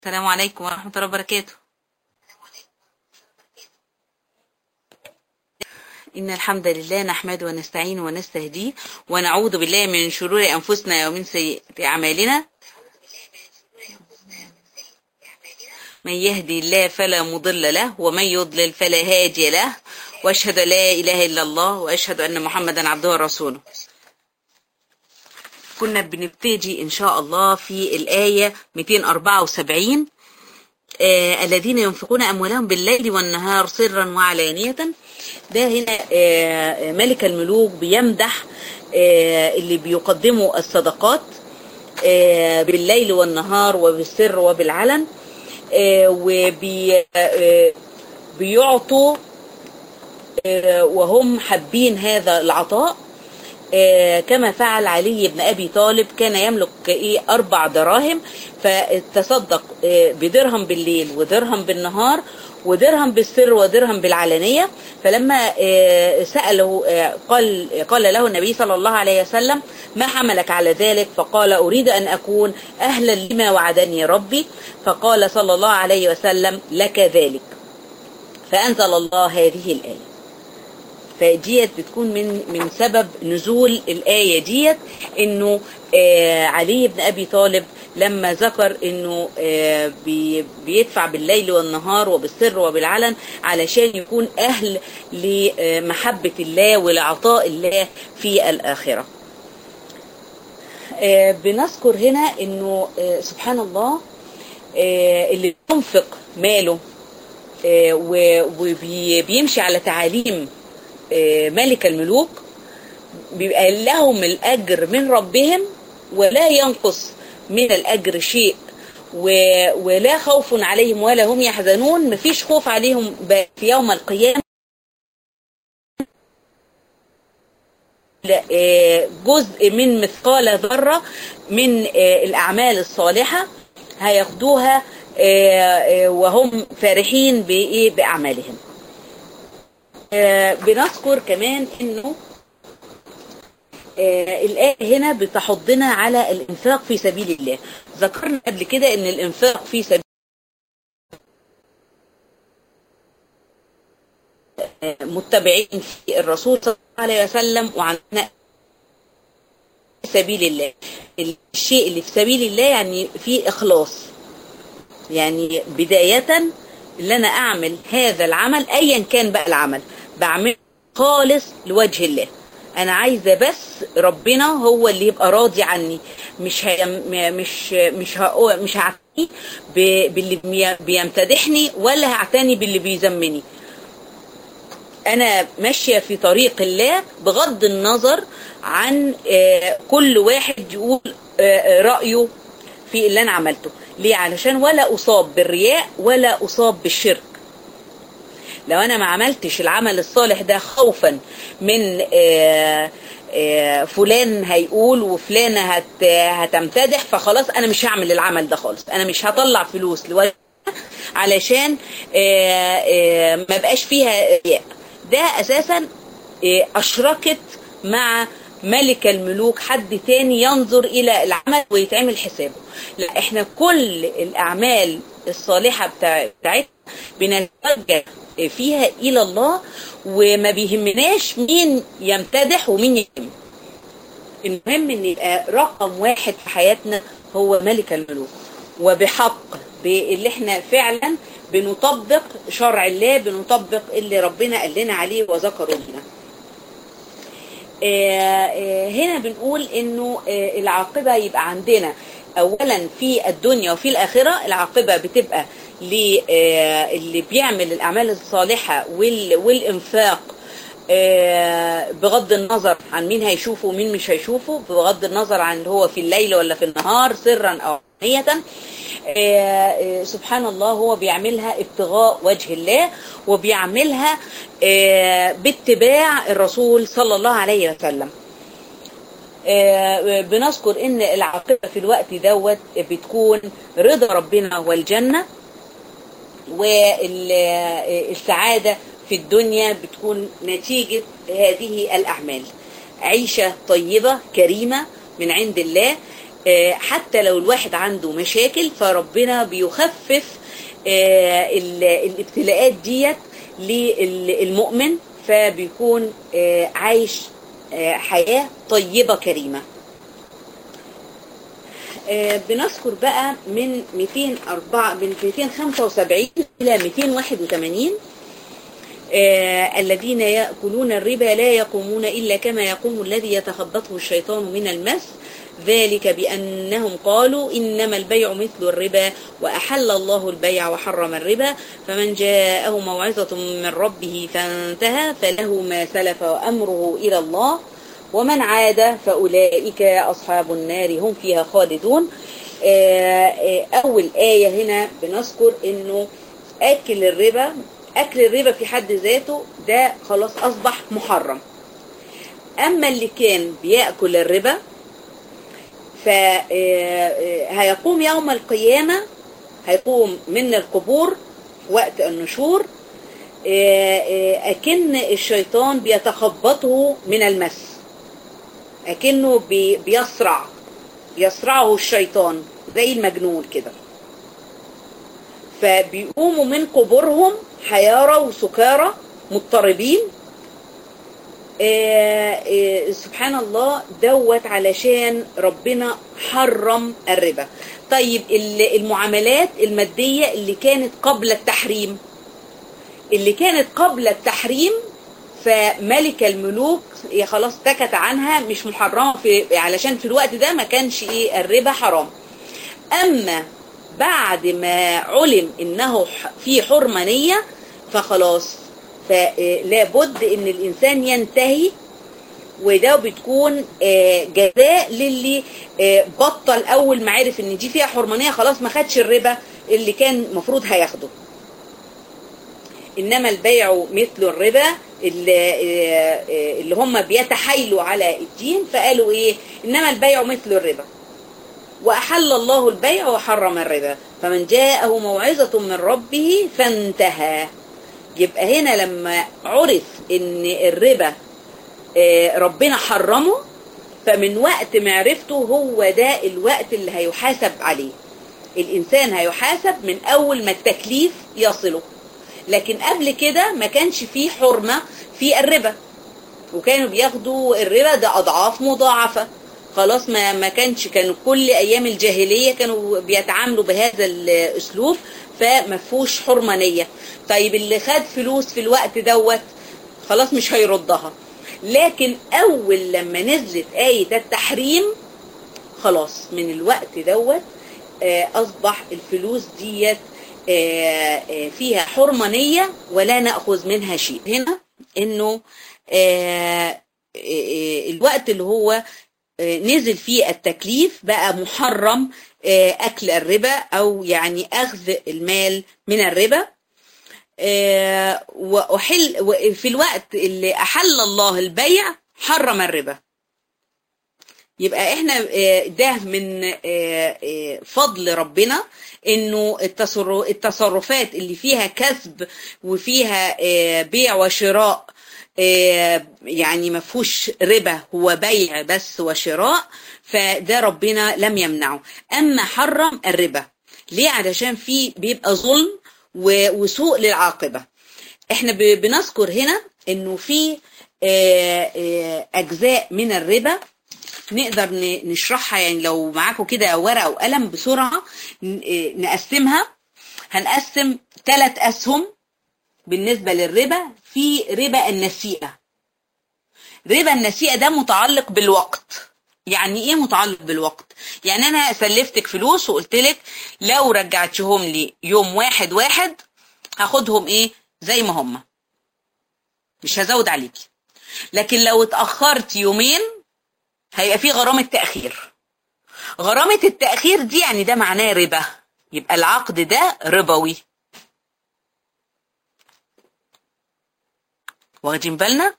السلام عليكم ورحمة الله وبركاته إن الحمد لله نحمده ونستعينه ونستهديه ونعوذ بالله من شرور أنفسنا ومن سيئات أعمالنا من يهدي الله فلا مضل له ومن يضلل فلا هادي له وأشهد أن لا إله إلا الله وأشهد أن محمدا عبده ورسوله كنا بنبتدي إن شاء الله في الآية 274 آه الذين ينفقون أموالهم بالليل والنهار سرا وعلانية ده هنا آه ملك الملوك بيمدح آه اللي بيقدموا الصدقات آه بالليل والنهار وبالسر وبالعلن آه وبي آه بيعطوا آه وهم حابين هذا العطاء آه كما فعل علي بن أبي طالب كان يملك إيه أربع دراهم فتصدق آه بدرهم بالليل ودرهم بالنهار ودرهم بالسر ودرهم بالعلانية فلما آه سأله قال, قال له النبي صلى الله عليه وسلم ما حملك على ذلك فقال أريد أن أكون أهلا لما وعدني ربي فقال صلى الله عليه وسلم لك ذلك فأنزل الله هذه الآية فديت بتكون من من سبب نزول الآية ديت إنه آه علي بن أبي طالب لما ذكر إنه آه بي بيدفع بالليل والنهار وبالسر وبالعلن علشان يكون أهل لمحبة الله ولعطاء الله في الآخرة آه بنذكر هنا إنه سبحان الله اللي بينفق ماله وبيمشي على تعاليم ملك الملوك بيبقى لهم الأجر من ربهم ولا ينقص من الأجر شيء ولا خوف عليهم ولا هم يحزنون مفيش خوف عليهم في يوم القيامة جزء من مثقال ذرة من الأعمال الصالحة هياخدوها وهم فرحين بأعمالهم آه بنذكر كمان انه آه الآية هنا بتحضنا على الإنفاق في سبيل الله ذكرنا قبل كده ان الإنفاق في سبيل آه متبعين في الرسول صلى الله عليه وسلم وعندنا في سبيل الله الشيء اللي في سبيل الله يعني في إخلاص يعني بداية اللي أنا أعمل هذا العمل أيا كان بقى العمل بعمل خالص لوجه الله انا عايزه بس ربنا هو اللي يبقى راضي عني مش هي مش مش هقو مش هعتني باللي بيمتدحني ولا هعتني باللي بيذمني انا ماشيه في طريق الله بغض النظر عن كل واحد يقول رايه في اللي انا عملته ليه علشان ولا اصاب بالرياء ولا اصاب بالشرك لو انا ما عملتش العمل الصالح ده خوفا من آآ آآ فلان هيقول وفلانة هت هتمتدح فخلاص انا مش هعمل العمل ده خالص انا مش هطلع فلوس لولا علشان آآ ما بقاش فيها رياء ده اساسا اشركت مع ملك الملوك حد تاني ينظر الى العمل ويتعمل حسابه لا احنا كل الاعمال الصالحة بتاعتنا بنتوجه فيها الى الله وما بيهمناش مين يمتدح ومين يهم المهم ان يبقى رقم واحد في حياتنا هو ملك الملوك وبحق باللي احنا فعلا بنطبق شرع الله بنطبق اللي ربنا قال لنا عليه وذكره لنا هنا بنقول انه العاقبة يبقى عندنا اولا في الدنيا وفي الاخرة العاقبة بتبقى اللي بيعمل الاعمال الصالحة والانفاق بغض النظر عن مين هيشوفه ومين مش هيشوفه بغض النظر عن هو في الليل ولا في النهار سرا او علانية سبحان الله هو بيعملها ابتغاء وجه الله وبيعملها باتباع الرسول صلى الله عليه وسلم بنذكر ان العاقبة في الوقت دوت بتكون رضا ربنا والجنة والسعادة في الدنيا بتكون نتيجة هذه الأعمال عيشة طيبة كريمة من عند الله آه، حتى لو الواحد عنده مشاكل فربنا بيخفف آه، ال- الابتلاءات ديت للمؤمن فبيكون آه، عايش آه، حياة طيبة كريمة آه، بنذكر بقى من 204 من 275 إلى 281 آه، الذين يأكلون الربا لا يقومون إلا كما يقوم الذي يتخبطه الشيطان من المس ذلك بأنهم قالوا إنما البيع مثل الربا وأحل الله البيع وحرم الربا فمن جاءه موعظة من ربه فانتهى فله ما سلف وأمره إلى الله ومن عاد فأولئك أصحاب النار هم فيها خالدون آه، آه، أول آية هنا بنذكر إنه أكل الربا أكل الربا في حد ذاته ده خلاص أصبح محرم أما اللي كان بيأكل الربا فهيقوم يوم القيامة هيقوم من القبور وقت النشور آه، آه، أكن الشيطان بيتخبطه من المس أكنه بي- بيصرع يصرعه الشيطان زي المجنون كده فبيقوموا من قبورهم حيارى وسكارى مضطربين آه، آه، سبحان الله دوت علشان ربنا حرم الربا طيب ال- المعاملات المادية اللي كانت قبل التحريم اللي كانت قبل التحريم فملك الملوك هي خلاص سكت عنها مش محرمة في علشان في الوقت ده ما كانش ايه الربا حرام اما بعد ما علم انه ح- في حرمانية فخلاص فلا بد ان الانسان ينتهي وده بتكون آه، جزاء للي آه، بطل اول ما عرف ان دي فيها حرمانية خلاص ما خدش الربا اللي كان المفروض هياخده انما البيع مثل الربا اللي, اللي هم بيتحايلوا على الدين فقالوا ايه انما البيع مثل الربا واحل الله البيع وحرم الربا فمن جاءه موعظة من ربه فانتهى يبقى هنا لما عرف ان الربا آه، ربنا حرمه فمن وقت معرفته هو ده الوقت اللي هيحاسب عليه الانسان هيحاسب من اول ما التكليف يصله لكن قبل كده ما كانش فيه حرمة في الربا وكانوا بياخدوا الربا ده اضعاف مضاعفة خلاص ما ما كانش كانوا كل ايام الجاهلية كانوا بيتعاملوا بهذا الاسلوب فما فيهوش حرمانية طيب اللي خد فلوس في الوقت دوت خلاص مش هيردها لكن اول لما نزلت آية التحريم خلاص من الوقت دوت آه، اصبح الفلوس ديت آه، آه، فيها حرمانية ولا نأخذ منها شيء هنا انه آه، آه، الوقت اللي هو آه، نزل فيه التكليف بقى محرم آه، اكل الربا او يعني اخذ المال من الربا آه، واحل و- في الوقت اللي احل الله البيع حرم الربا يبقى احنا آه، ده من آه، آه، فضل ربنا انه التصر- التصرفات اللي فيها كسب وفيها آه، بيع وشراء آه، يعني ما فيهوش ربا هو بيع بس وشراء فده ربنا لم يمنعه اما حرم الربا ليه علشان فيه بيبقى ظلم و- وسوء للعاقبة احنا ب- بنذكر هنا انه في آه، آه، اجزاء من الربا نقدر ن- نشرحها يعني لو معاكم كده ورقة وقلم بسرعة ن- آه، نقسمها هنقسم ثلاث أسهم بالنسبة للربا في ربا النسيئة ربا النسيئة ده متعلق بالوقت يعني ايه متعلق بالوقت يعني انا سلفتك فلوس وقلت لك لو رجعتهم لي يوم واحد واحد هاخدهم ايه زي ما هم مش هزود عليكي لكن لو اتأخرت يومين هيبقى في غرامة تأخير غرامة التأخير دي يعني ده معناه ربا يبقى العقد ده ربوي واخدين بالنا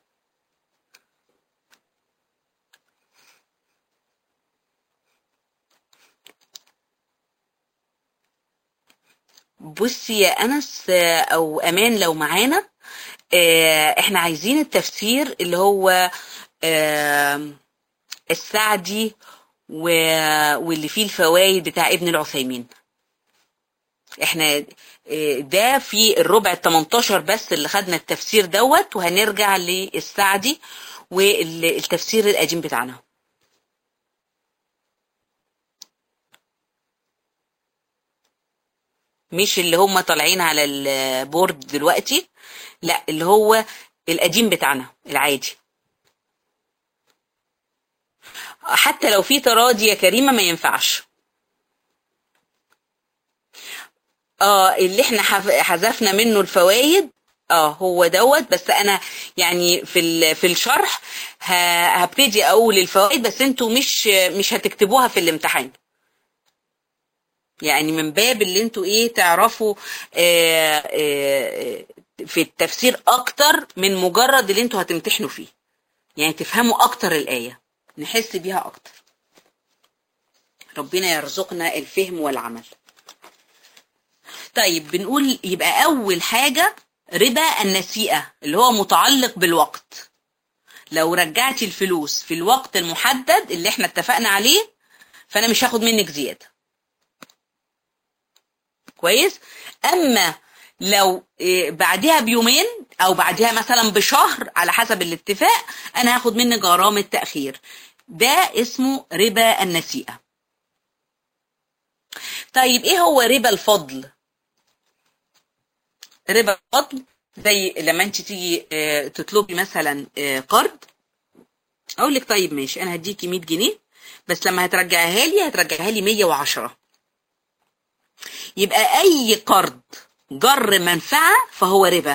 بصي يا أنس آه، أو أمان لو معانا آه، احنا عايزين التفسير اللي هو آه، السعدي و... واللي فيه الفوائد بتاع ابن العثيمين احنا اه، ده في الربع ال 18 بس اللي خدنا التفسير دوت وهنرجع للسعدي والتفسير القديم بتاعنا مش اللي هم طالعين على البورد دلوقتي لا اللي هو القديم بتاعنا العادي حتى لو في تراضي يا كريمة ما ينفعش اه اللي احنا حف- حذفنا منه الفوائد اه هو دوت بس انا يعني في ال- في الشرح ه- هبتدي اقول الفوائد بس انتوا مش مش هتكتبوها في الامتحان يعني من باب اللي انتوا ايه تعرفوا آه آه في التفسير اكتر من مجرد اللي انتوا هتمتحنوا فيه يعني تفهموا اكتر الايه نحس بيها اكتر ربنا يرزقنا الفهم والعمل طيب بنقول يبقى اول حاجه ربا النسيئه اللي هو متعلق بالوقت لو رجعتي الفلوس في الوقت المحدد اللي احنا اتفقنا عليه فانا مش هاخد منك زياده كويس اما لو إيه، بعدها بيومين او بعدها مثلا بشهر على حسب الاتفاق انا هاخد منك غرامه تاخير ده اسمه ربا النسيئه طيب ايه هو ربا الفضل ربا الفضل زي لما انت تيجي آه، تطلبي مثلا آه، قرض اقول لك طيب ماشي انا هديكي 100 جنيه بس لما هترجعها لي هترجعها لي 110 يبقى اي قرض جر منفعه فهو ربا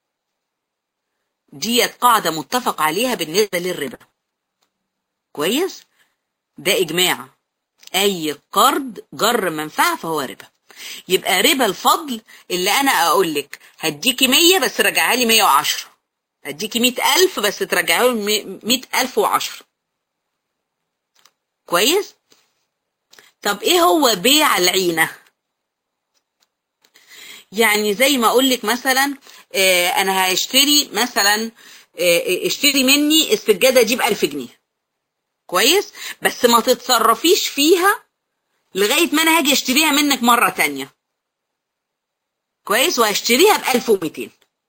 ديت قاعده متفق عليها بالنسبه للربا كويس ده اجماع اي قرض جر منفعه فهو ربا يبقى ربا الفضل اللي انا اقول لك هديكي 100 بس رجعها لي 110 هديكي 100000 بس ترجعها لي 100010 كويس طب ايه هو بيع العينه يعني زي ما اقول لك مثلا آه، انا هشتري مثلا آه، اشتري مني السجاده دي ب 1000 جنيه كويس بس ما تتصرفيش فيها لغايه ما انا هاجي اشتريها منك مره تانية كويس وهشتريها ب 1200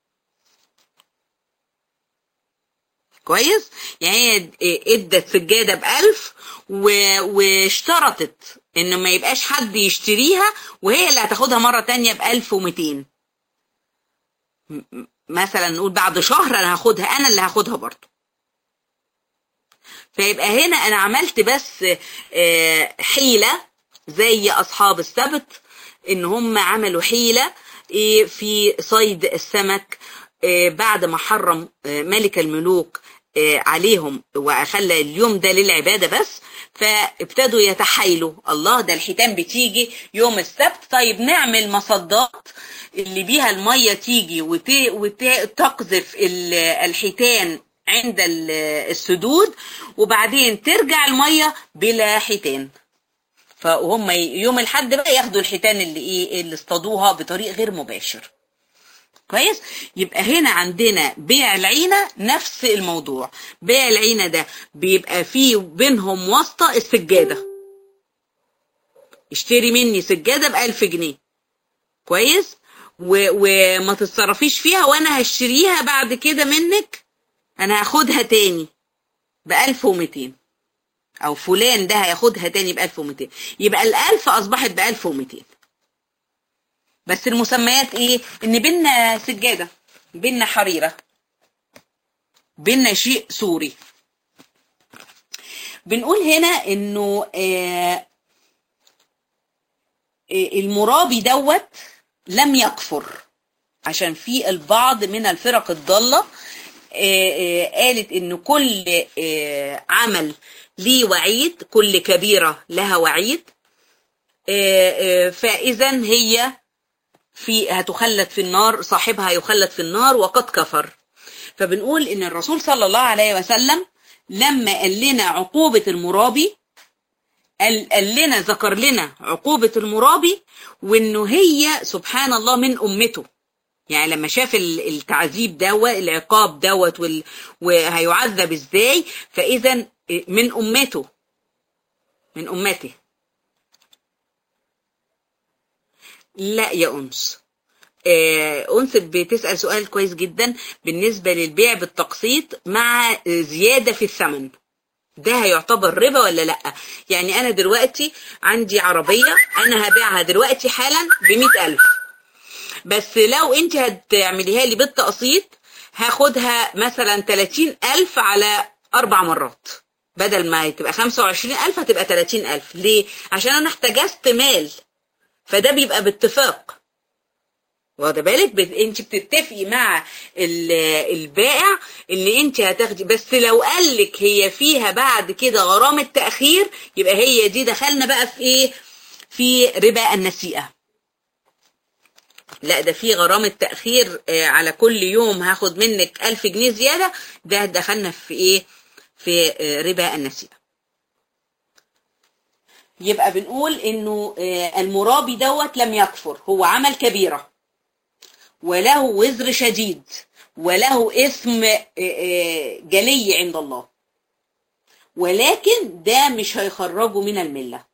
كويس يعني هي ادت سجاده ب 1000 و- واشترطت ان ما يبقاش حد يشتريها وهي اللي هتاخدها مره تانية ب 1200 م- مثلا نقول بعد شهر انا هاخدها انا اللي هاخدها برضه فيبقى هنا انا عملت بس آه، حيله زي اصحاب السبت ان هم عملوا حيله إيه، في صيد السمك آه، بعد ما حرم آه، ملك الملوك آه، عليهم وخلى اليوم ده للعباده بس فابتدوا يتحايلوا الله ده الحيتان بتيجي يوم السبت طيب نعمل مصدات اللي بيها الميه تيجي وتقذف الحيتان عند ال- السدود وبعدين ترجع الميه بلا حيتان فهم يوم الحد بقى ياخدوا الحيتان اللي ايه اللي اصطادوها بطريق غير مباشر كويس يبقى هنا عندنا بيع العينة نفس الموضوع بيع العينة ده بيبقى فيه بينهم واسطة السجادة اشتري مني سجادة بألف جنيه كويس و... وما تتصرفيش فيها وانا هشتريها بعد كده منك انا هاخدها تاني بألف ومتين او فلان ده هياخدها تاني بألف ومتين يبقى الألف اصبحت بألف ومتين بس المسميات ايه ان بينا سجادة بينا حريرة بينا شيء سوري بنقول هنا انه آه آه، المرابي دوت لم يكفر عشان في البعض من الفرق الضالة آه، آه، قالت ان كل آه، عمل ليه وعيد كل كبيرة لها وعيد آه، آه، فاذا هي في هتخلد في النار صاحبها يخلد في النار وقد كفر فبنقول ان الرسول صلى الله عليه وسلم لما قال لنا عقوبة المرابي قال, قال لنا ذكر لنا عقوبة المرابي وانه هي سبحان الله من امته يعني لما شاف ال- التعذيب دوت العقاب دوت وال- وهيعذب ازاي فاذا من امته من أمته لا يا أنس آه، أنس بتسأل سؤال كويس جدا بالنسبة للبيع بالتقسيط مع زيادة في الثمن ده هيعتبر ربا ولا لا يعني أنا دلوقتي عندي عربية أنا هبيعها دلوقتي حالا بمئة ألف بس لو أنت هتعمليها لي بالتقسيط هاخدها مثلا 30 ألف على أربع مرات بدل ما تبقى 25 ألف هتبقى 30 ألف ليه؟ عشان أنا احتجزت مال فده بيبقى باتفاق واخده بالك بت... انت بتتفقي مع ال- البائع ان انت هتاخدي بس لو قال لك هي فيها بعد كده غرامه تاخير يبقى هي دي دخلنا بقى في ايه في ربا النسيئه لا ده في غرامة تأخير آه، على كل يوم هاخد منك ألف جنيه زيادة ده دخلنا في إيه في آه، ربا النسيئة يبقى بنقول إنه آه، المرابي دوت لم يكفر هو عمل كبيرة وله وزر شديد وله اسم آه، آه، جلي عند الله ولكن ده مش هيخرجه من المله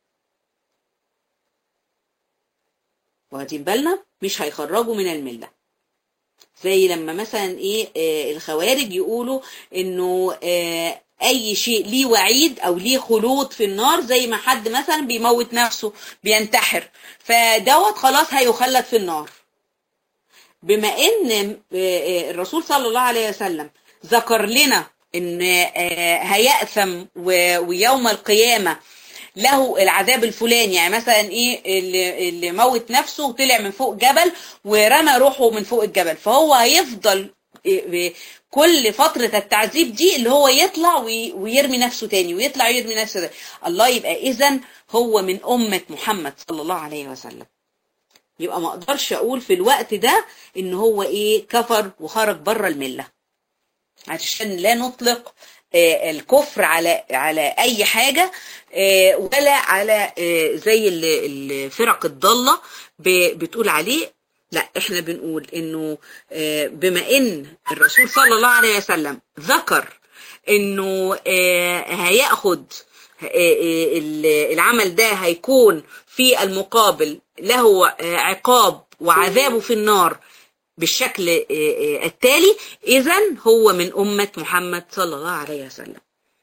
واخدين بالنا مش هيخرجوا من المله زي لما مثلا ايه آه الخوارج يقولوا انه آه اي شيء ليه وعيد او ليه خلود في النار زي ما حد مثلا بيموت نفسه بينتحر فدوت خلاص هيخلد في النار بما ان آه، آه، الرسول صلى الله عليه وسلم ذكر لنا ان آه، هيأثم و- ويوم القيامه له العذاب الفلاني يعني مثلا ايه اللي, اللي موت نفسه وطلع من فوق جبل ورمى روحه من فوق الجبل فهو هيفضل إيه كل فترة التعذيب دي اللي هو يطلع وي- ويرمي نفسه تاني ويطلع ويرمي نفسه تاني الله يبقى اذا هو من أمة محمد صلى الله عليه وسلم يبقى ما اقدرش اقول في الوقت ده ان هو ايه كفر وخرج بره المله عشان لا نطلق آه، الكفر على على اي حاجه آه، ولا على آه، زي ال- الفرق الضاله ب- بتقول عليه لا احنا بنقول انه آه، بما ان الرسول صلى الله عليه وسلم ذكر انه آه، هياخد آه، آه، ال- العمل ده هيكون في المقابل له آه، عقاب وعذابه في النار بالشكل آه، آه، التالي اذا هو من امه محمد صلى الله عليه وسلم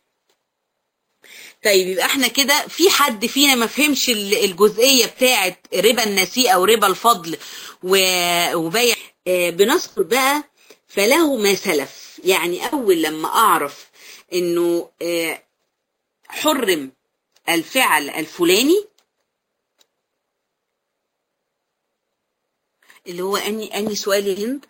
طيب يبقى احنا كده في حد فينا ما فهمش ال- الجزئيه بتاعه ربا النسيئه وربا الفضل و- وبيع آه، بنذكر بقى فله ما سلف يعني اول لما اعرف انه آه، حرم الفعل الفلاني اللي هو اني اني سؤال يا هند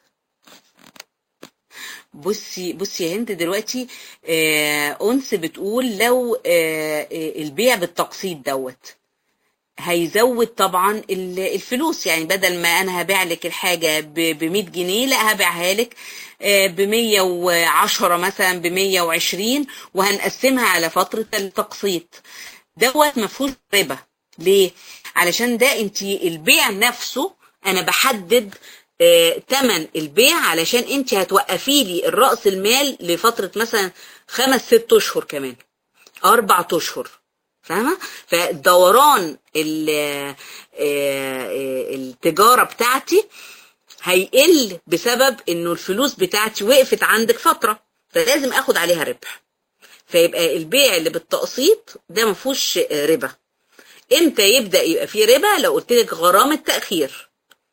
بصي بصي يا هند دلوقتي آه انس بتقول لو آه آه، البيع بالتقسيط دوت هيزود طبعا ال- الفلوس يعني بدل ما انا هبيع لك الحاجه ب 100 جنيه لا هبيعها لك ب 110 مثلا ب 120 وهنقسمها على فتره التقسيط دوت ما فيهوش ربا ليه علشان ده انت البيع نفسه انا بحدد آه، تمن البيع علشان انت هتوقفي لي الرأس المال لفترة مثلا خمس ست اشهر كمان اربع اشهر فاهمة فدوران ال- آه، آه، التجارة بتاعتي هيقل بسبب انه الفلوس بتاعتي وقفت عندك فترة فلازم اخد عليها ربح فيبقى البيع اللي بالتقسيط ده ما فيهوش آه، ربا امتى يبدأ يبقى فيه ربا لو قلت لك غرامة تأخير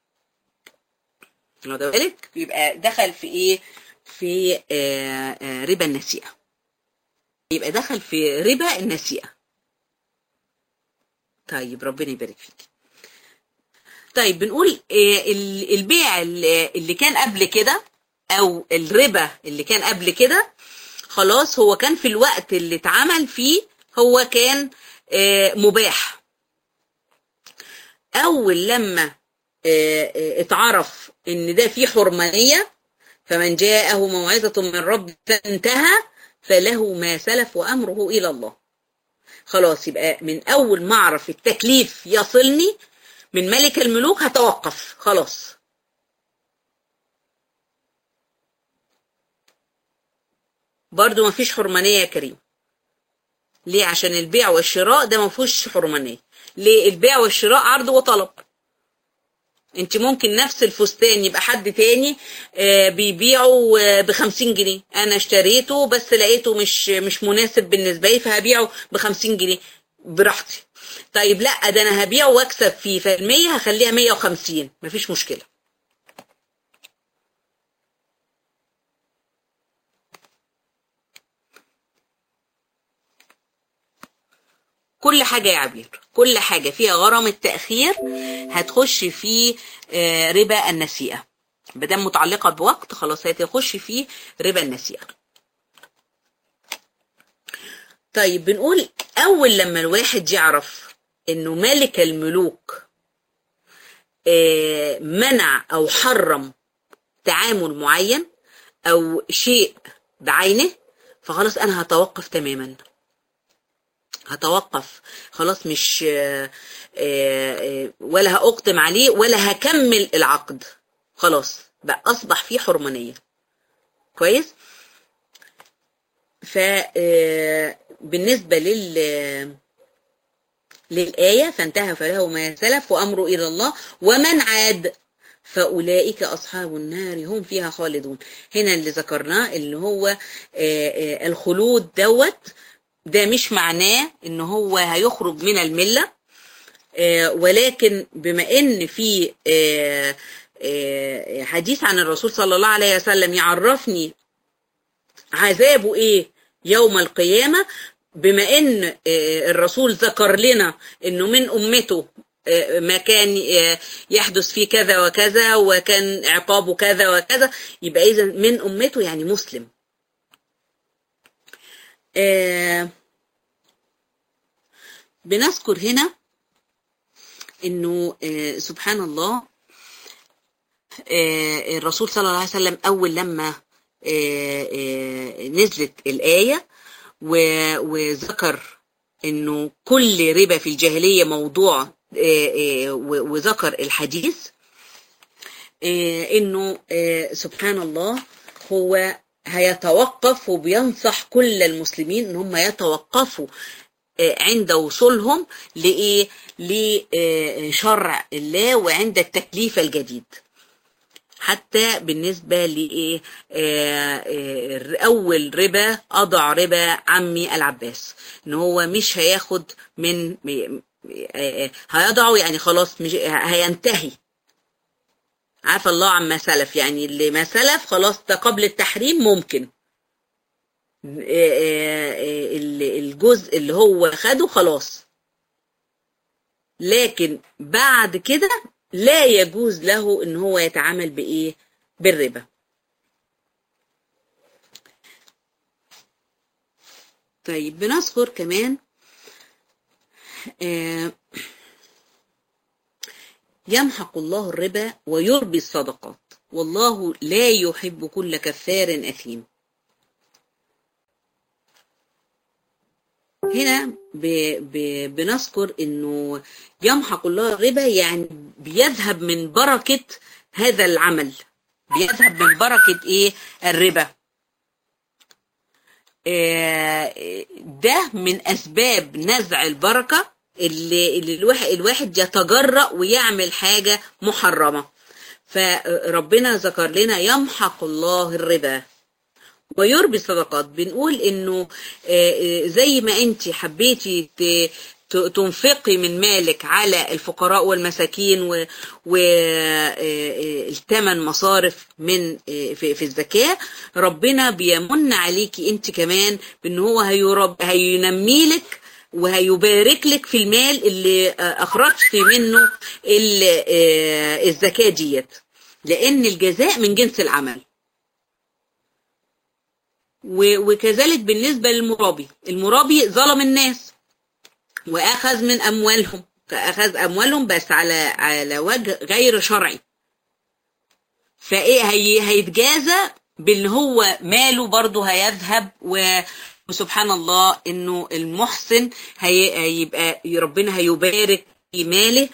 واخد بالك يبقى دخل في ايه في آه، آه، ربا النسيئة يبقى دخل في ربا النسيئة طيب ربنا يبارك فيك طيب بنقول آه، ال- البيع اللي اللي كان قبل كده او الربا اللي كان قبل كده خلاص هو كان في الوقت اللي اتعمل فيه هو كان آه، مباح اول لما آه، آه، اتعرف ان ده فيه حرمانية فمن جاءه موعظة من رب فانتهى فله ما سلف وامره الى الله خلاص يبقى من اول ما اعرف التكليف يصلني من ملك الملوك هتوقف خلاص برضو ما فيش حرمانية يا كريم ليه عشان البيع والشراء ده ما فيهوش حرمانيه ليه البيع والشراء عرض وطلب انت ممكن نفس الفستان يبقى حد تاني آه، بيبيعه ب 50 جنيه انا اشتريته بس لقيته مش مش مناسب بالنسبه لي فهبيعه ب 50 جنيه براحتي طيب لا ده انا هبيعه واكسب فيه فالمية هخليها 150 مفيش مشكله كل حاجة يا عبير كل حاجة فيها غرام التأخير هتخش في آه، ربا النسيئة بدل متعلقة بوقت خلاص هتخش في ربا النسيئة طيب بنقول أول لما الواحد يعرف إنه ملك الملوك آه، منع أو حرم تعامل معين أو شيء بعينه فخلاص أنا هتوقف تماما هتوقف خلاص مش آه، آه، ولا هأقدم عليه ولا هكمل العقد خلاص بقى أصبح فيه حرمانية كويس فبالنسبة لل للآية فانتهى فله ما سلف وأمره إلى الله ومن عاد فأولئك أصحاب النار هم فيها خالدون هنا اللي ذكرناه اللي هو آه، آه، الخلود دوت ده مش معناه ان هو هيخرج من الملة آه، ولكن بما ان في آه، آه، حديث عن الرسول صلى الله عليه وسلم يعرفني عذابه ايه يوم القيامة بما ان آه، الرسول ذكر لنا انه من امته آه، ما كان آه، يحدث فيه كذا وكذا وكان عقابه كذا وكذا يبقى اذا من امته يعني مسلم آه، بنذكر هنا انه آه، سبحان الله آه، الرسول صلى الله عليه وسلم اول لما آه، آه، نزلت الايه و- وذكر انه كل ربا في الجاهليه موضوع آه، آه، و- وذكر الحديث آه، انه آه، سبحان الله هو هيتوقف وبينصح كل المسلمين ان هم يتوقفوا آه، عند وصولهم لايه لشرع الله وعند التكليف الجديد حتى بالنسبة لإيه آه، آه، أول ربا أضع ربا عمي العباس إن هو مش هياخد من آه، آه، هيضعه يعني خلاص مش هينتهي عفى الله عما سلف يعني اللي ما سلف خلاص ده قبل التحريم ممكن آه، آه، آه، الجزء اللي هو خده خلاص لكن بعد كده لا يجوز له ان هو يتعامل بايه بالربا طيب بنذكر كمان آه، يمحق الله الربا ويربي الصدقات والله لا يحب كل كفار أثيم هنا ب ب بنذكر انه يمحق الله الربا يعني بيذهب من بركة هذا العمل بيذهب من بركة ايه الربا آه، ده من اسباب نزع البركة اللي, اللي الواحد, الواحد يتجرأ ويعمل حاجة محرمة فربنا ذكر لنا يمحق الله الربا ويربي الصدقات بنقول انه آه، آه، زي ما انت حبيتي ت- ت- تنفقي من مالك على الفقراء والمساكين والثمن مصارف من آه، في في الزكاة ربنا بيمن عليكي انت كمان بان هو هيرب هينمي لك وهيبارك لك في المال اللي آه، اخرجتي منه ال- آه، الزكاة ديت لان الجزاء من جنس العمل و- وكذلك بالنسبة للمرابي المرابي ظلم الناس وأخذ من أموالهم فأخذ أموالهم بس على على وجه غير شرعي فإيه هي هيتجازى بأن هو ماله برضه هيذهب و وسبحان الله إنه المحسن هي هيبقى ربنا هيبارك في ماله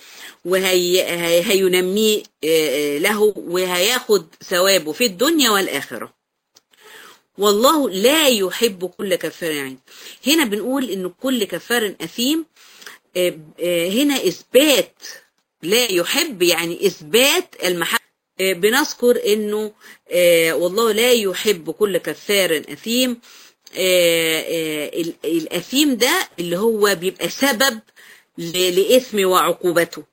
وهينميه له وهياخد ثوابه في الدنيا والآخرة والله لا يحب كل كفار عنيد هنا بنقول ان كل كفار اثيم آه، آه، هنا اثبات لا يحب يعني اثبات المحبه آه، بنذكر انه آه، والله لا يحب كل كفار اثيم آه، آه، ال- الاثيم ده اللي هو بيبقى سبب ل- لاثم وعقوبته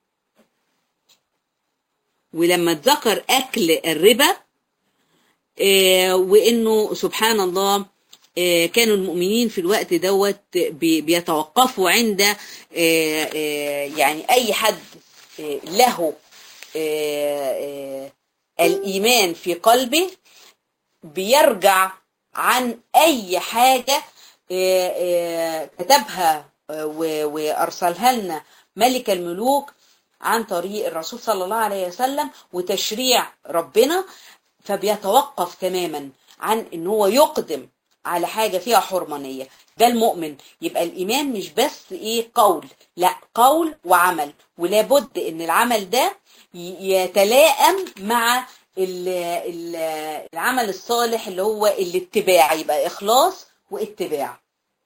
ولما اتذكر اكل الربا آه، وانه سبحان الله آه، كانوا المؤمنين في الوقت دوت بي- بيتوقفوا عند آه، آه، يعني اي حد آه، له آه، آه، الايمان في قلبه بيرجع عن اي حاجه آه، آه، كتبها آه، و- وارسلها لنا ملك الملوك عن طريق الرسول صلى الله عليه وسلم وتشريع ربنا فبيتوقف تماما عن ان هو يقدم على حاجة فيها حرمانية ده المؤمن يبقى الإيمان مش بس إيه قول لا قول وعمل ولابد إن العمل ده ي- يتلائم مع ال- ال- العمل الصالح اللي هو الاتباع يبقى إخلاص واتباع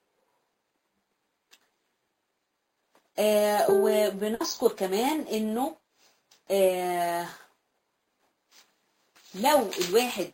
آه وبنذكر كمان إنه آه لو الواحد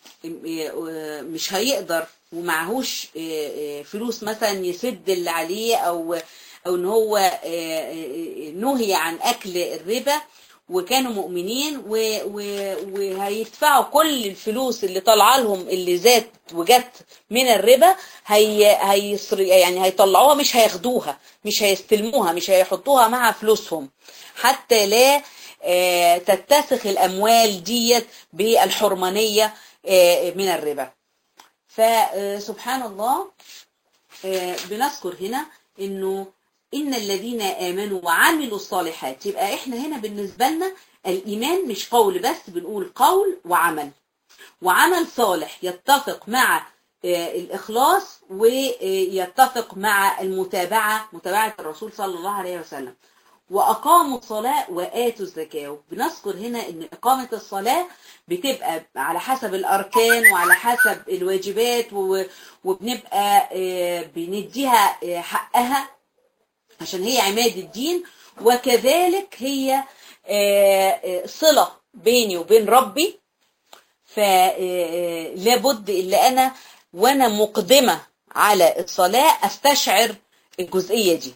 مش هيقدر ومعهوش فلوس مثلا يسد اللي عليه او او ان هو نهي عن اكل الربا وكانوا مؤمنين و- و- وهيدفعوا كل الفلوس اللي طالعه لهم اللي زاد وجت من الربا هي هيصر يعني هيطلعوها مش هياخدوها مش هيستلموها مش هيحطوها مع فلوسهم حتى لا آه، تتسخ الاموال ديت بالحرمانيه آه، من الربا فسبحان الله آه، بنذكر هنا انه ان الذين امنوا وعملوا الصالحات يبقى احنا هنا بالنسبه لنا الايمان مش قول بس بنقول قول وعمل وعمل صالح يتفق مع آه، الاخلاص ويتفق مع المتابعه متابعه الرسول صلى الله عليه وسلم واقاموا الصلاه واتوا الزكاه بنذكر هنا ان اقامه الصلاه بتبقى على حسب الاركان وعلى حسب الواجبات و- وبنبقى آه، بنديها آه، حقها عشان هي عماد الدين وكذلك هي آه، آه، صله بيني وبين ربي فلابد اللي انا وانا مقدمه على الصلاه استشعر الجزئيه دي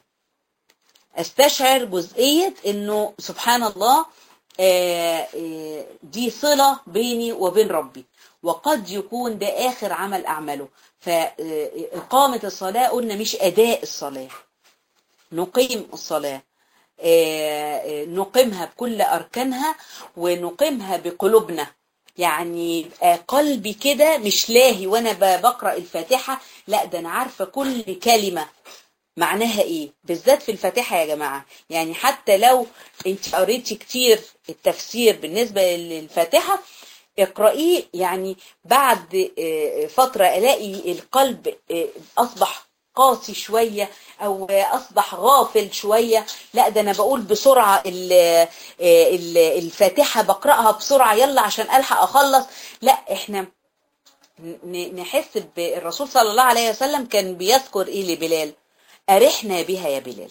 استشعر جزئيه انه سبحان الله آه، آه، دي صله بيني وبين ربي وقد يكون ده اخر عمل اعمله فاقامه الصلاه قلنا مش اداء الصلاه نقيم الصلاه آه، آه، نقيمها بكل اركانها ونقيمها بقلوبنا يعني يبقى قلبي كده مش لاهي وانا ب- بقرا الفاتحه لا ده انا عارفه كل كلمه معناها ايه بالذات في الفاتحه يا جماعه يعني حتى لو انت قريتي كتير التفسير بالنسبه للفاتحه اقرأيه يعني بعد آه، فترة ألاقي القلب آه، أصبح قاسي شوية أو آه، أصبح غافل شوية لا ده أنا بقول بسرعة ال- آه، ال- الفاتحة بقرأها بسرعة يلا عشان ألحق أخلص لا إحنا ن- نحس بالرسول صلى الله عليه وسلم كان بيذكر إيه لبلال أرحنا بها يا بلال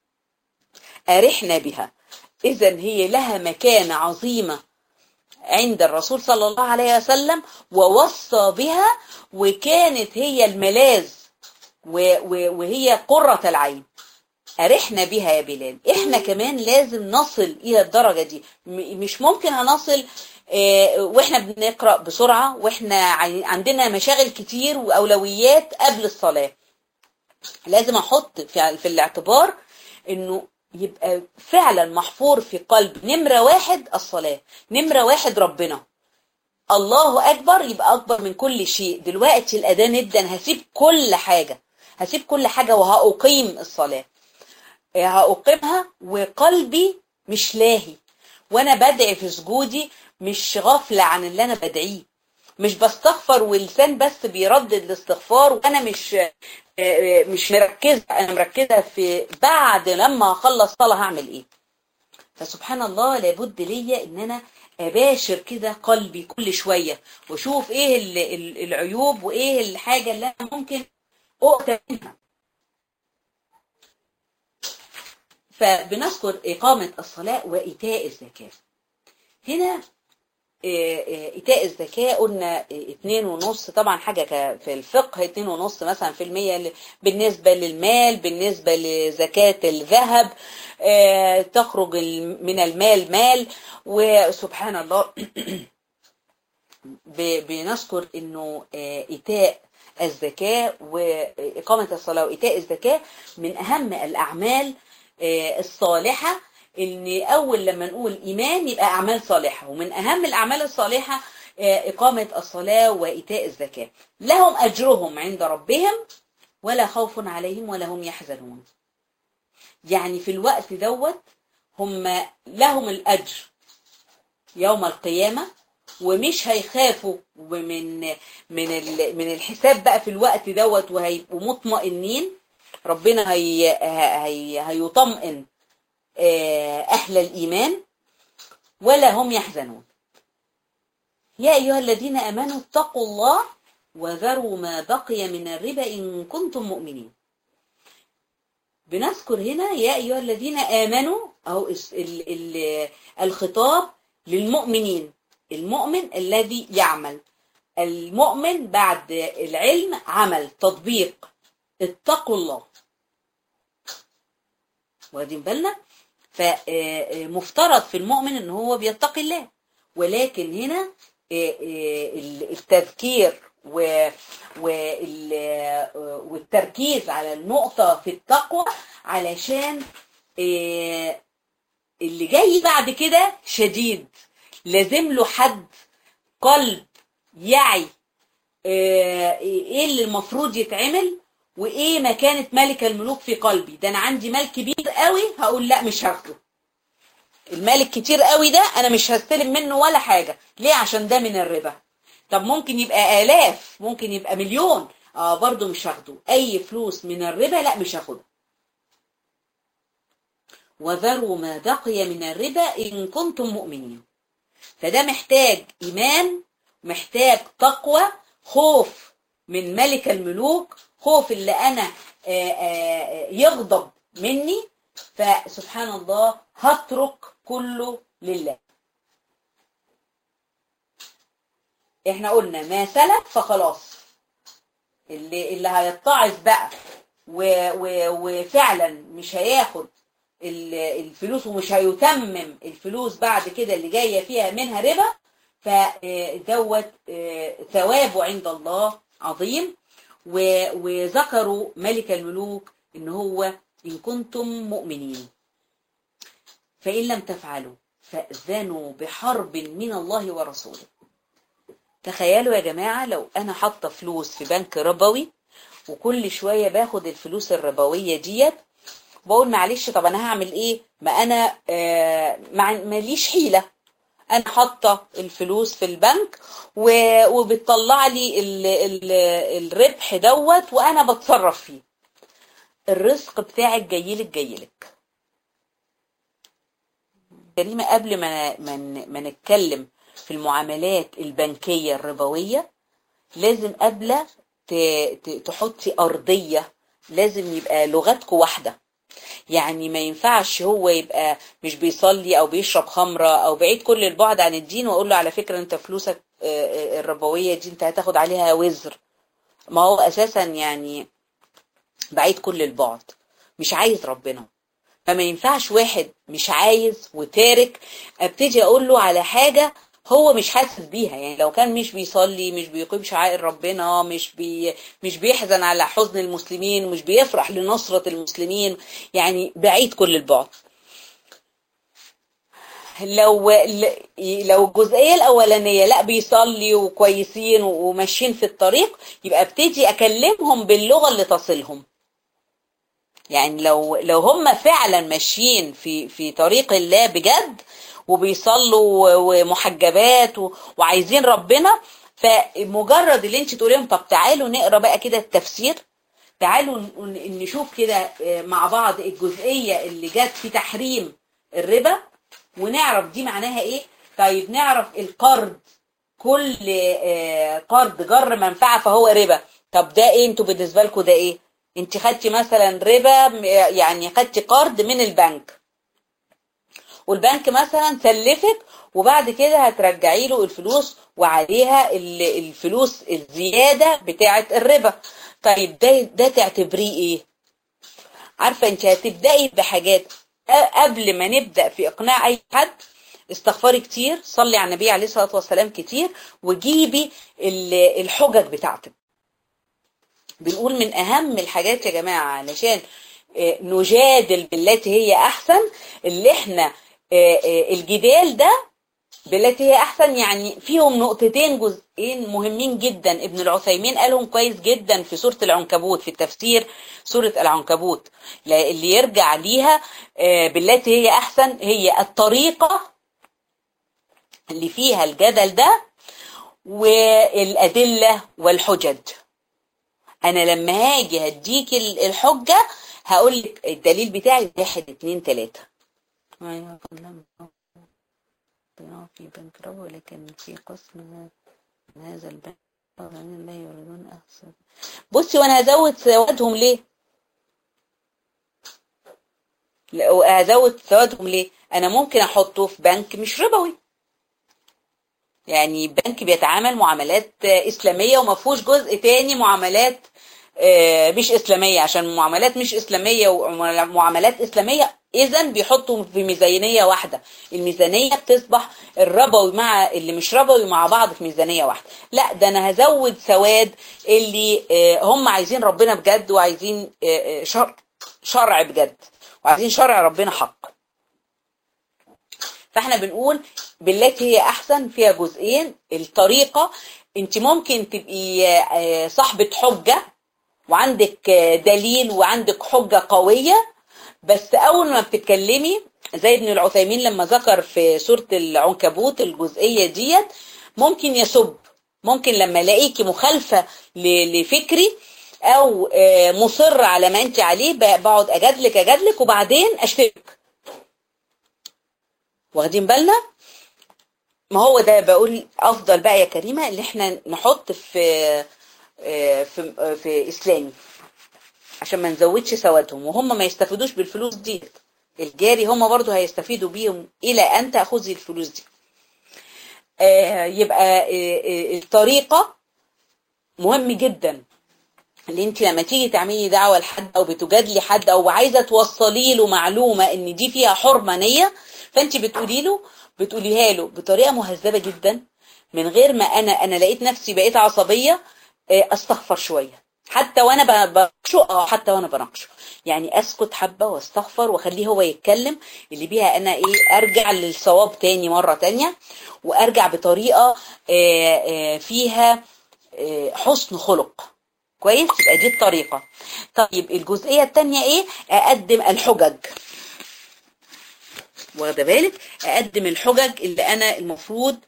أرحنا بها إذا هي لها مكانة عظيمة عند الرسول صلى الله عليه وسلم ووصى بها وكانت هي الملاذ و- و- وهي قرة العين أرحنا بها يا بلال احنا كمان لازم نصل الى الدرجة دي م- مش ممكن هنصل آه، واحنا بنقرأ بسرعة واحنا عن- عندنا مشاغل كتير واولويات قبل الصلاة لازم احط في في الاعتبار انه يبقى فعلا محفور في قلب نمرة واحد الصلاة نمرة واحد ربنا الله اكبر يبقى اكبر من كل شيء دلوقتي الاذان ادن هسيب كل حاجة هسيب كل حاجة وهأقيم الصلاة هأقيمها وقلبي مش لاهي وانا بدعي في سجودي مش غافلة عن اللي انا بدعيه مش بستغفر واللسان بس بيردد الاستغفار وانا مش مش مركزة انا مركزة في بعد لما اخلص صلاة هعمل ايه فسبحان الله لابد ليا ان انا اباشر كده قلبي كل شويه واشوف ايه ال- ال- العيوب وايه الحاجه اللي انا ممكن اقتل منها فبنذكر اقامه الصلاه وايتاء الزكاه هنا آه، آه، إيتاء الزكاة قلنا آه، اتنين ونص طبعا حاجة ك- في الفقه اتنين ونص مثلا في المية ل- بالنسبة للمال بالنسبة لزكاة الذهب آه، تخرج ال- من المال مال وسبحان الله ب- بنذكر انه آه، إيتاء الزكاة وإقامة الصلاة وإيتاء الزكاة من أهم الأعمال آه، الصالحة ان اول لما نقول ايمان يبقى اعمال صالحه ومن اهم الاعمال الصالحه آه، اقامه الصلاه وايتاء الزكاه لهم اجرهم عند ربهم ولا خوف عليهم ولا هم يحزنون يعني في الوقت دوت هم لهم الاجر يوم القيامه ومش هيخافوا من من ال- من الحساب بقى في الوقت دوت وهيبقوا مطمئنين ربنا هي هي هيطمئن آه، أهل الإيمان ولا هم يحزنون يا أيها الذين آمنوا اتقوا الله وذروا ما بقي من الربا إن كنتم مؤمنين بنذكر هنا يا أيها الذين آمنوا أو اس- ال- ال- الخطاب للمؤمنين المؤمن الذي يعمل المؤمن بعد العلم عمل تطبيق اتقوا الله واخدين بالنا فمفترض في المؤمن ان هو بيتقي الله ولكن هنا آه، آه، التذكير و- وال- آه، والتركيز على النقطة في التقوى علشان آه، اللي جاي بعد كده شديد لازم له حد قلب يعي آه، ايه اللي المفروض يتعمل وايه مكانة ملك الملوك في قلبي ده انا عندي مال كبير قوي هقول لا مش هاخده المال الكتير قوي ده انا مش هستلم منه ولا حاجة ليه عشان ده من الربا طب ممكن يبقى الاف ممكن يبقى مليون اه برضو مش هاخده اي فلوس من الربا لا مش هاخدها وذروا ما بقي من الربا ان كنتم مؤمنين فده محتاج ايمان محتاج تقوى خوف من ملك الملوك خوف اللي انا آه، آه، يغضب مني فسبحان الله هترك كله لله احنا قلنا ما سلف فخلاص اللي اللي هيتعظ بقى و و وفعلا مش هياخد ال- الفلوس ومش هيتمم الفلوس بعد كده اللي جايه فيها منها ربا فدوت ثوابه عند الله عظيم و- وذكروا ملك الملوك ان هو ان كنتم مؤمنين فان لم تفعلوا فاذنوا بحرب من الله ورسوله تخيلوا يا جماعه لو انا حاطه فلوس في بنك ربوي وكل شويه باخد الفلوس الربويه ديت بقول معلش طب انا هعمل ايه ما انا آه مع- ماليش حيله انا حاطه الفلوس في البنك و- وبتطلع لي ال ال الربح دوت وانا بتصرف فيه الرزق بتاعك جايلك جايلك كريمه قبل ما ما ن- ما نتكلم في المعاملات البنكيه الربويه لازم قبل ت- ت- تحطي ارضيه لازم يبقى لغتكم واحده يعني ما ينفعش هو يبقى مش بيصلي او بيشرب خمره او بعيد كل البعد عن الدين واقول له على فكره انت فلوسك آه، آه، الربويه دي انت هتاخد عليها وزر ما هو اساسا يعني بعيد كل البعد مش عايز ربنا فما ينفعش واحد مش عايز وتارك ابتدي اقول له على حاجه هو مش حاسس بيها يعني لو كان مش بيصلي مش بيقيم شعائر ربنا مش بي مي بيحزن على حزن المسلمين مش بيفرح لنصرة المسلمين يعني بعيد كل البعد لو لو الجزئية الأولانية لا بيصلي وكويسين وماشيين في الطريق يبقى ابتدي أكلمهم باللغة اللي تصلهم يعني لو لو هم فعلا ماشيين في في طريق الله بجد وبيصلوا ومحجبات و- وعايزين ربنا فمجرد اللي انت تقولي لهم طب تعالوا نقرا بقى كده التفسير تعالوا ن- نشوف كده آه، مع بعض الجزئيه اللي جت في تحريم الربا ونعرف دي معناها ايه طيب نعرف القرض كل آه، قرض جر منفعة فهو ربا طب ده ايه انتوا بالنسبة لكم ده ايه انت خدتي مثلا ربا م- يعني خدتي قرض من البنك والبنك مثلا سلفك وبعد كده هترجعي له الفلوس وعليها ال- الفلوس الزيادة بتاعة الربا طيب ده ده تعتبريه ايه عارفة انت هتبدأي بحاجات أ- قبل ما نبدأ في اقناع اي حد استغفري كتير صلي على النبي عليه الصلاة والسلام كتير وجيبي ال- الحجج بتاعتك بنقول من اهم الحاجات يا جماعة علشان آه، نجادل بالتي هي احسن اللي احنا آه، آه، الجدال ده بالتي هي احسن يعني فيهم نقطتين جزئين مهمين جدا ابن العثيمين قالهم كويس جدا في سورة العنكبوت في التفسير سورة العنكبوت لا- اللي يرجع ليها آه، بالتي هي احسن هي الطريقة اللي فيها الجدل ده والأدلة والحجج أنا لما هاجي هديك ال- الحجة هقول لك الدليل بتاعي واحد اتنين تلاتة أيوة، كلام بناء في بنك ربو ولكن في قسم من هذا البنك ومن لا يريدون أحسن بصي وأنا هزود سوادهم ليه؟ لا، هزود سوادهم ليه؟ أنا ممكن أحطه في بنك مش ربوي يعني بنك بيتعامل معاملات آه، إسلامية وما فيهوش جزء تاني معاملات آه، مش إسلامية عشان معاملات مش إسلامية ومعاملات إسلامية إذا بيحطوا في ميزانية واحدة الميزانية بتصبح الربوي مع اللي مش ربوي مع بعض في ميزانية واحدة لا ده أنا هزود سواد اللي آه، هم عايزين ربنا بجد وعايزين آه، آه، شرع شرع بجد وعايزين شرع ربنا حق فاحنا بنقول بالتي هي احسن فيها جزئين الطريقه انت ممكن تبقي آه، صاحبه حجه وعندك آه، دليل وعندك حجه قويه بس اول ما بتتكلمي زي ابن العثيمين لما ذكر في سوره العنكبوت الجزئيه ديت ممكن يسب ممكن لما الاقيكي مخالفه ل- لفكري او آه، مصر على ما انت عليه ب- بقعد اجادلك اجادلك وبعدين اشترك واخدين بالنا ما هو ده بقول افضل بقى يا كريمه اللي احنا نحط في آه، في آه، في اسلامي عشان ما نزودش سوادهم وهم ما يستفيدوش بالفلوس دي الجاري هم برضو هيستفيدوا بيهم الى ان تاخذي الفلوس دي آه، يبقى آه، آه، الطريقه مهم جدا اللي انت لما تيجي تعملي دعوه لحد او بتجادلي حد او عايزه توصلي له معلومه ان دي فيها حرمانيه فانت بتقولي له بتقوليها له بطريقه مهذبه جدا من غير ما انا انا لقيت نفسي بقيت عصبيه اه، استغفر شويه حتى وانا ب- بناقشه اه حتى وانا بناقشه يعني اسكت حبه واستغفر واخليه هو يتكلم اللي بيها انا ايه ارجع للصواب تاني مره تانية وارجع بطريقه اه، اه، فيها اه، حسن خلق كويس يبقى دي الطريقة طيب الجزئية التانية ايه اقدم الحجج واخده بالك اقدم الحجج اللي انا المفروض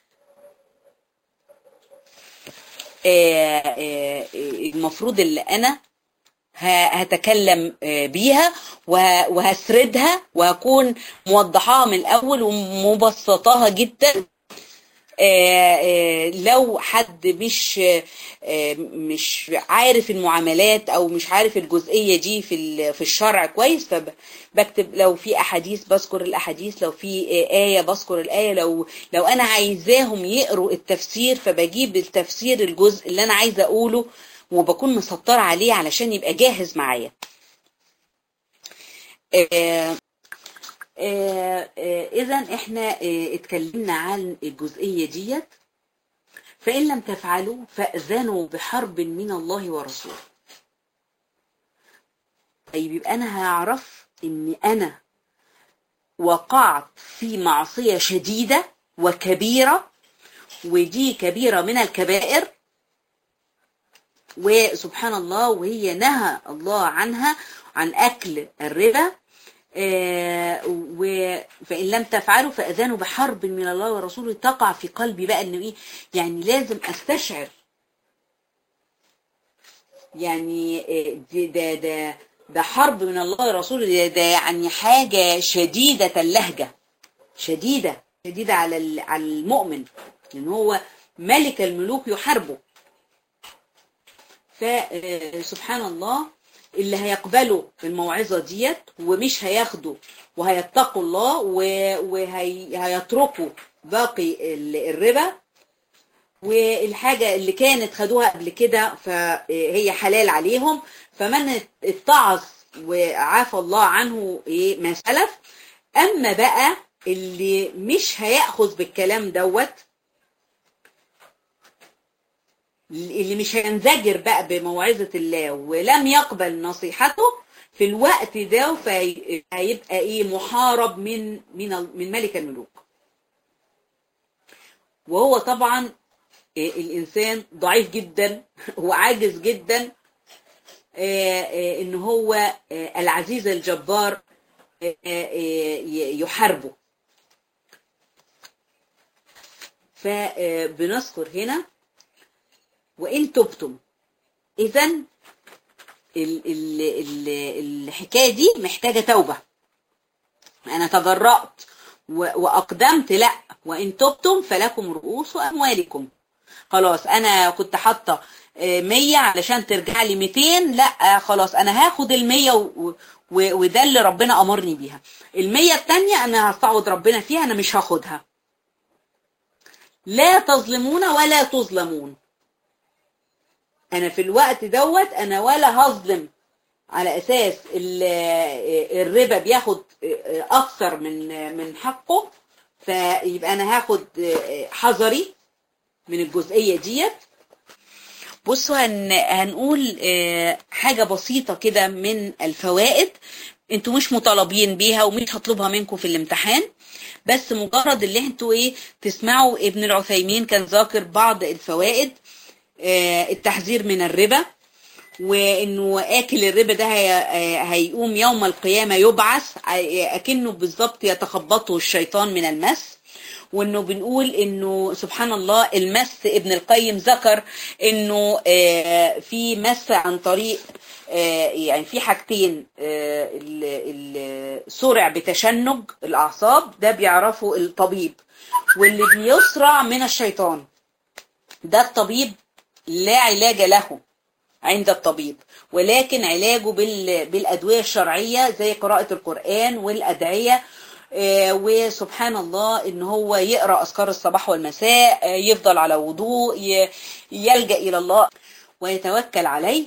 آه، آه، المفروض اللي انا ه- هتكلم آه، بيها وه- وهسردها وهكون موضحاها من الاول ومبسطاها جدا آه، آه، لو حد مش آه، مش عارف المعاملات او مش عارف الجزئيه دي في ال- في الشرع كويس فبكتب لو في احاديث بذكر الاحاديث لو في آه، ايه بذكر الايه لو لو انا عايزاهم يقروا التفسير فبجيب التفسير الجزء اللي انا عايزه اقوله وبكون مسطره عليه علشان يبقى جاهز معايا آه، إذا إحنا آه، اتكلمنا عن الجزئية ديت فإن لم تفعلوا فأذنوا بحرب من الله ورسوله طيب يبقى أنا هعرف إن أنا وقعت في معصية شديدة وكبيرة ودي كبيرة من الكبائر وسبحان الله وهي نهى الله عنها عن أكل الربا آه، و- فإن لم تفعلوا فأذنوا بحرب من الله ورسوله تقع في قلبي بقى إنه إيه يعني لازم أستشعر يعني آه، دي- ده ده ده حرب من الله ورسوله ده, ده يعني حاجة شديدة اللهجة شديدة شديدة على على المؤمن لأن هو ملك الملوك يحاربه فسبحان الله اللي هيقبلوا الموعظة ديت ومش هياخدوا وهيتقوا الله وهيتركوا باقي الربا والحاجة اللي كانت خدوها قبل كده فهي حلال عليهم فمن اتعظ وعافى الله عنه ايه ما سلف اما بقى اللي مش هياخذ بالكلام دوت اللي مش هينزجر بقى بموعظة الله ولم يقبل نصيحته في الوقت ده فهيبقى ايه محارب من من من ملك الملوك وهو طبعا الانسان ضعيف جدا وعاجز جدا ان هو العزيز الجبار يحاربه فبنذكر هنا وإن تبتم إذا الحكاية دي محتاجة توبة أنا تجرأت وأقدمت لا وإن تبتم فلكم رؤوس أموالكم خلاص أنا كنت حاطة 100 علشان ترجع لي 200 لا خلاص أنا هاخد ال 100 وده اللي ربنا أمرني بيها ال 100 التانية أنا هستعوض ربنا فيها أنا مش هاخدها لا تظلمون ولا تظلمون انا في الوقت دوت انا ولا هظلم على اساس الربا بياخد اكثر من من حقه فيبقى انا هاخد حذري من الجزئيه ديت بصوا هن هنقول حاجه بسيطه كده من الفوائد انتوا مش مطالبين بيها ومش هطلبها منكم في الامتحان بس مجرد اللي انتوا ايه تسمعوا ابن العثيمين كان ذاكر بعض الفوائد التحذير من الربا وانه اكل الربا ده هيقوم يوم القيامة يبعث اكنه بالظبط يتخبطه الشيطان من المس وانه بنقول انه سبحان الله المس ابن القيم ذكر انه في مس عن طريق يعني في حاجتين سرع بتشنج الاعصاب ده بيعرفه الطبيب واللي بيسرع من الشيطان ده الطبيب لا علاج له عند الطبيب ولكن علاجه بالأدوية الشرعية زي قراءة القرآن والأدعية وسبحان الله ان هو يقرأ أذكار الصباح والمساء يفضل على وضوء يلجأ إلى الله ويتوكل عليه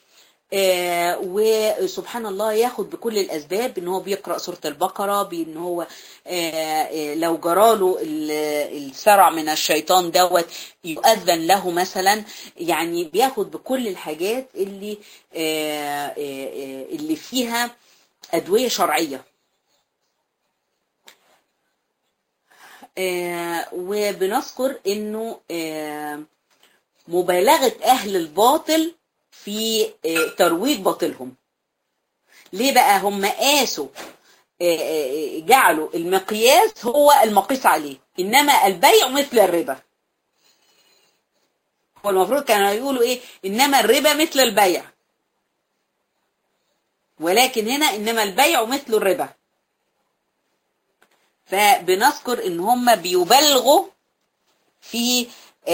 وسبحان الله ياخد بكل الاسباب ان هو بيقرا سوره البقره بان هو لو جراله السرع من الشيطان دوت يؤذن له مثلا يعني بياخد بكل الحاجات اللي اللي فيها ادويه شرعيه وبنذكر انه مبالغه اهل الباطل في ترويج باطلهم ليه بقى هم قاسوا جعلوا المقياس هو المقيس عليه انما البيع مثل الربا هو المفروض كانوا يقولوا ايه انما الربا مثل البيع ولكن هنا انما البيع مثل الربا فبنذكر ان هم بيبالغوا في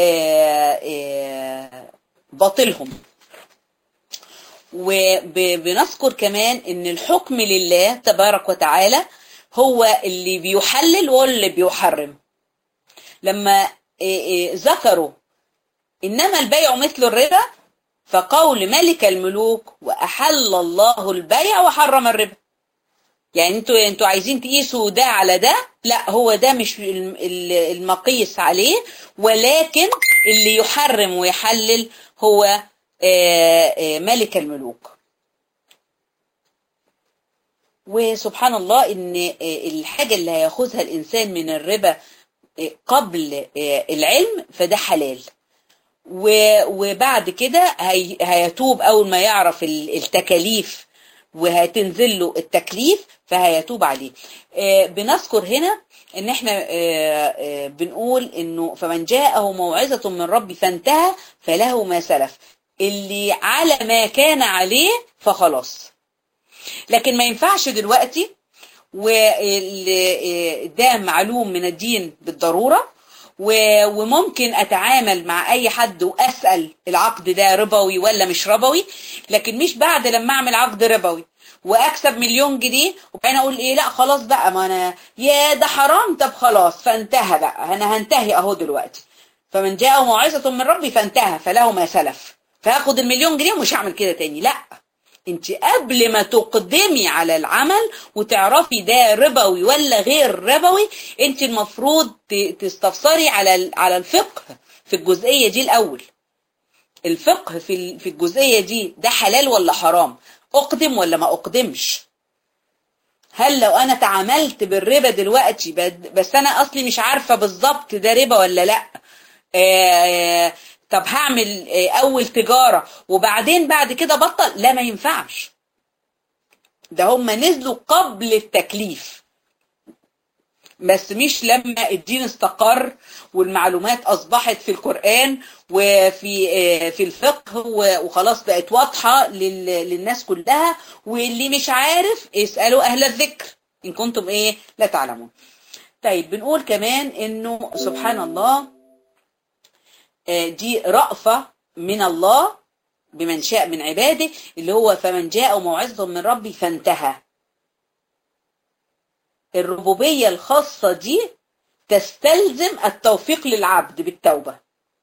باطلهم وبنذكر كمان ان الحكم لله تبارك وتعالى هو اللي بيحلل واللي بيحرم لما ذكروا انما البيع مثل الربا فقول ملك الملوك واحل الله البيع وحرم الربا يعني انتوا انتوا عايزين تقيسوا ده على ده لا هو ده مش المقيس عليه ولكن اللي يحرم ويحلل هو ملك الملوك وسبحان الله ان الحاجة اللي هياخذها الانسان من الربا قبل العلم فده حلال وبعد كده هيتوب اول ما يعرف التكاليف وهتنزل له التكليف فهيتوب عليه بنذكر هنا ان احنا بنقول انه فمن جاءه موعظة من ربي فانتهى فله ما سلف اللي على ما كان عليه فخلاص لكن ما ينفعش دلوقتي وده معلوم من الدين بالضرورة وممكن اتعامل مع اي حد واسأل العقد ده ربوي ولا مش ربوي لكن مش بعد لما اعمل عقد ربوي واكسب مليون جنيه وبعدين اقول ايه لا خلاص بقى ما انا يا ده حرام طب خلاص فانتهى بقى انا هنتهي اهو دلوقتي فمن جاءه موعظة من ربي فانتهى فله ما سلف فهاخد المليون جنيه ومش هعمل كده تاني لا انت قبل ما تقدمي على العمل وتعرفي ده ربوي ولا غير ربوي انت المفروض تستفسري على على الفقه في الجزئية دي الاول الفقه في في الجزئية دي ده حلال ولا حرام اقدم ولا ما اقدمش هل لو انا تعاملت بالربا دلوقتي بس انا اصلي مش عارفة بالظبط ده ربا ولا لا آه طب هعمل اول تجارة وبعدين بعد كده بطل لا ما ينفعش ده هم نزلوا قبل التكليف بس مش لما الدين استقر والمعلومات اصبحت في القرآن وفي في الفقه وخلاص بقت واضحة للناس كلها واللي مش عارف اسألوا اهل الذكر ان كنتم ايه لا تعلمون طيب بنقول كمان انه سبحان الله دي رأفة من الله بمن شاء من عباده اللي هو فمن جاء موعظة من ربي فانتهى الربوبية الخاصة دي تستلزم التوفيق للعبد بالتوبة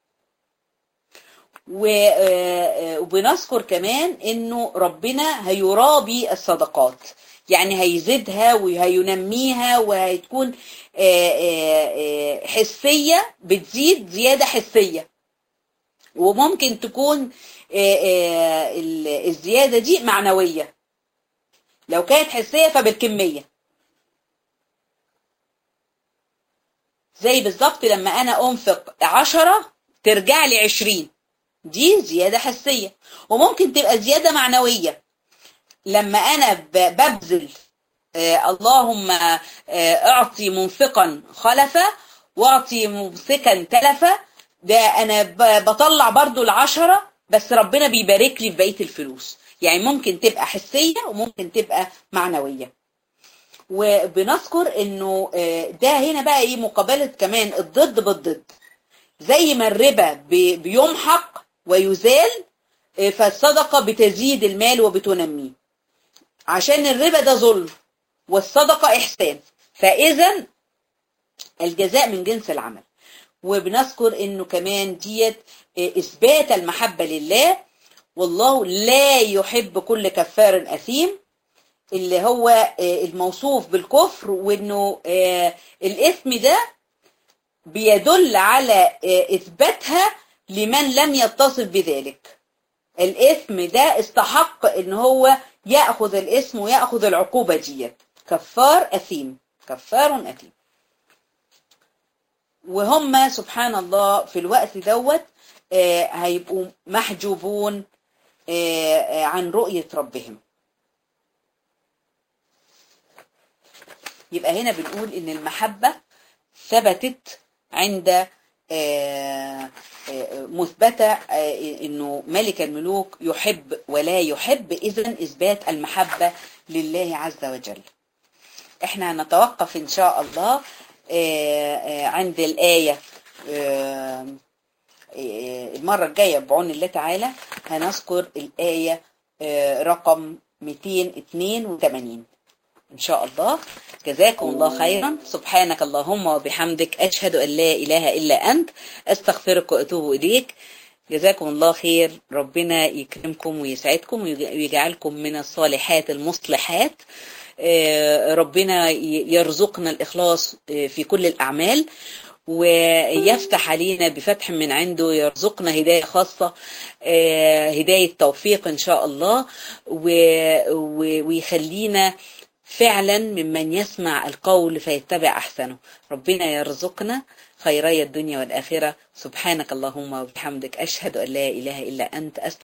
وبنذكر كمان انه ربنا هيرابي الصدقات يعني هيزيدها وهينميها وهتكون حسية بتزيد زيادة حسية وممكن تكون الزيادة دي معنوية لو كانت حسية فبالكمية زي بالظبط لما أنا أنفق عشرة ترجع لي عشرين دي زيادة حسية وممكن تبقى زيادة معنوية لما أنا ببذل اللهم اعطي منفقا خلفا واعطي ممسكا تلفا ده انا بطلع برضو العشرة بس ربنا بيبارك لي في بقية الفلوس يعني ممكن تبقى حسية وممكن تبقى معنوية وبنذكر انه ده هنا بقى ايه مقابلة كمان الضد بالضد زي ما الربا بيمحق ويزال فالصدقة بتزيد المال وبتنميه عشان الربا ده ظلم والصدقة إحسان فإذا الجزاء من جنس العمل وبنذكر انه كمان ديت اثبات المحبة لله والله لا يحب كل كفار اثيم اللي هو الموصوف بالكفر وانه الاثم ده بيدل على اثباتها لمن لم يتصف بذلك الاثم ده استحق ان هو ياخذ الاسم وياخذ العقوبه ديت كفار اثيم كفار اثيم وهم سبحان الله في الوقت دوت آه هيبقوا محجوبون آه عن رؤية ربهم يبقى هنا بنقول ان المحبة ثبتت عند آه مثبتة انه ملك الملوك يحب ولا يحب اذا اثبات المحبة لله عز وجل احنا هنتوقف ان شاء الله عند الآية المرة الجاية بعون الله تعالى هنذكر الآية رقم 282 إن شاء الله جزاكم الله خيرا سبحانك اللهم وبحمدك أشهد أن لا إله إلا أنت أستغفرك وأتوب إليك جزاكم الله خير ربنا يكرمكم ويسعدكم ويجعلكم من الصالحات المصلحات ربنا يرزقنا الإخلاص في كل الأعمال ويفتح علينا بفتح من عنده يرزقنا هداية خاصة هداية توفيق إن شاء الله ويخلينا فعلا ممن يسمع القول فيتبع أحسنه ربنا يرزقنا خيري الدنيا والآخرة سبحانك اللهم وبحمدك أشهد أن لا إله إلا أنت